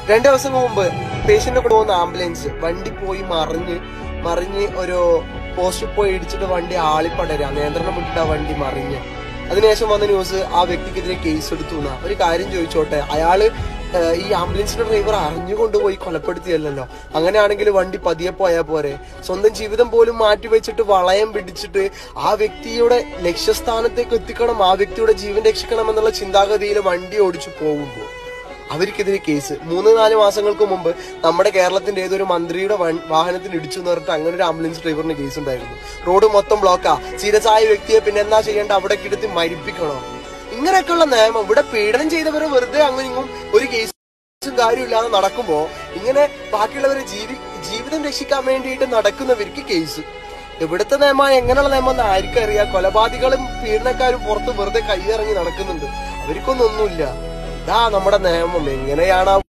രണ്ടു ദിവസം മുമ്പ് പേഷ്യന്റിനെ കൊണ്ടുപോകുന്ന ആംബുലൻസ് വണ്ടി പോയി മറിഞ്ഞ് മറിഞ്ഞ് ഒരു പോസ്റ്റ് പോയി ഇടിച്ചിട്ട് വണ്ടി ആളിപ്പടരാ നിയന്ത്രണം വിട്ടിട്ട് ആ വണ്ടി മറിഞ്ഞ് അതിനുശേഷം വന്ന ന്യൂസ് ആ വ്യക്തിക്കെതിരെ കേസ് എടുത്തു എന്നാ ഒരു കാര്യം ചോദിച്ചോട്ടെ അയാള് ഏഹ്, ഈ ആംബുലൻസിന്റെ ഡ്രൈവർ അറിഞ്ഞുകൊണ്ടുപോയി കൊലപ്പെടുത്തിയല്ലോ അങ്ങനെയാണെങ്കിൽ വണ്ടി പതിയെ പോയാൽ പോരെ സ്വന്തം ജീവിതം പോലും മാറ്റിവെച്ചിട്ട് വളയം പിടിച്ചിട്ട് ആ വ്യക്തിയുടെ ലക്ഷ്യസ്ഥാനത്തേക്ക് എത്തിക്കണം ആ വ്യക്തിയുടെ ജീവൻ രക്ഷിക്കണം എന്നുള്ള ചിന്താഗതിയിൽ വണ്ടി ഓടിച്ചു പോകുമ്പോൾ അവർക്കെതിരെ കേസ് മൂന്ന് നാല് മാസങ്ങൾക്ക് മുമ്പ് നമ്മുടെ കേരളത്തിന്റെ ഏതൊരു മന്ത്രിയുടെ വൺ- വാഹനത്തിന് ഇടിച്ചു എന്ന് പറഞ്ഞിട്ട് അങ്ങനെ ഒരു ആംബുലൻസ് ഡ്രൈവറിന് കേസ് ഉണ്ടായിരുന്നു റോഡ് മൊത്തം ബ്ലോക്കാ സീരിയസ് ആയ വ്യക്തിയെ പിന്നെ എന്താ ചെയ്യേണ്ട അവിടെ കിടത്തി മരിപ്പിക്കണോ ഇങ്ങനെയൊക്കെയുള്ള നിയമം ഇവിടെ പീഡനം ചെയ്തവരെ വെറുതെ അങ്ങനെ ഇങ്ങും ഒരു കേസും കാര്യമില്ലാതെ നടക്കുമ്പോ ഇങ്ങനെ ബാക്കിയുള്ളവരെ ജീവി ജീവിതം രക്ഷിക്കാൻ വേണ്ടിയിട്ട് നടക്കുന്നവർക്ക് കേസ് ഇവിടുത്തെ നിയമം എങ്ങനെയുള്ള നിയമം എന്ന് ആർക്കും അറിയാം കൊലപാതകളും പീഡനക്കാരും പുറത്ത് വെറുതെ കൈയിറങ്ങി നടക്കുന്നുണ്ട് അവർക്കൊന്നും ഒന്നുമില്ല ഇതാ നമ്മുടെ നിയമം എങ്ങനെയാണ് ആ